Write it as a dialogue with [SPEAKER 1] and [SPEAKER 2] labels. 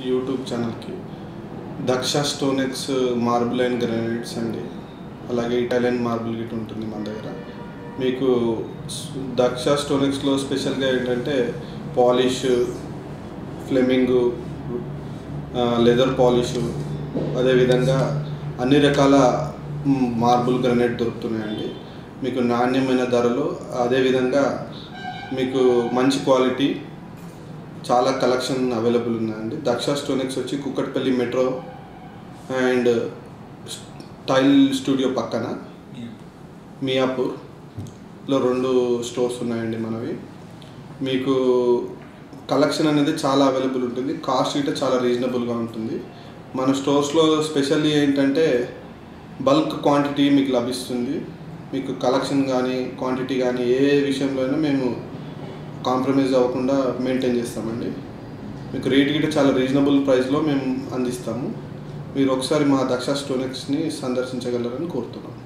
[SPEAKER 1] YouTube ఛానల్కి Daksha Stonex marble and granites అండి అలాగే ఇటాలియన్ మార్బుల్ గిట్ ఉంటుంది మన దగ్గర మీకు స్- దక్ష స్టోనెక్స్లో స్పెషల్గా ఏంటంటే పాలిష్ ఫ్లెమింగ్ లెదర్ పాలిష్ అదేవిధంగా అన్ని రకాల మ్, మార్బుల్ గ్రానైట్ దొరుకుతున్నాయండి మీకు నాణ్యమైన ధరలు అదేవిధంగా మీకు మంచి క్వాలిటీ చాలా కలెక్షన్ అవైలబుల్ ఉన్నాయండి దక్ష స్టోనిక్స్ వచ్చి Kukatpally metro and style studio పక్కన మియాపూర్లో రెండు స్టోర్స్ ఉన్నాయండి మనవి మీకు కలెక్షన్ అనేది చాలా అవైలబుల్ ఉంటుంది కాస్ట్ గిట్ట చాలా రీజనబుల్గా ఉంటుంది మన స్టోర్స్లో స్పెషల్లీ ఏంటంటే బల్క్ క్వాంటిటీ మీకు లభిస్తుంది మీకు కలెక్షన్ కానీ క్వాంటిటీ కానీ ఏ విషయంలో అయినా మేము కాంప్రమైజ్ అవ్వకుండా మెయింటైన్ చేస్తామండి మీకు రేట్ గిట్ట చాలా రీజనబుల్ ప్రైస్లో మేము అందిస్తాము మీరు ఒకసారి మా దక్ష స్టోనిక్స్ని సందర్శించగలరని కోరుతున్నాం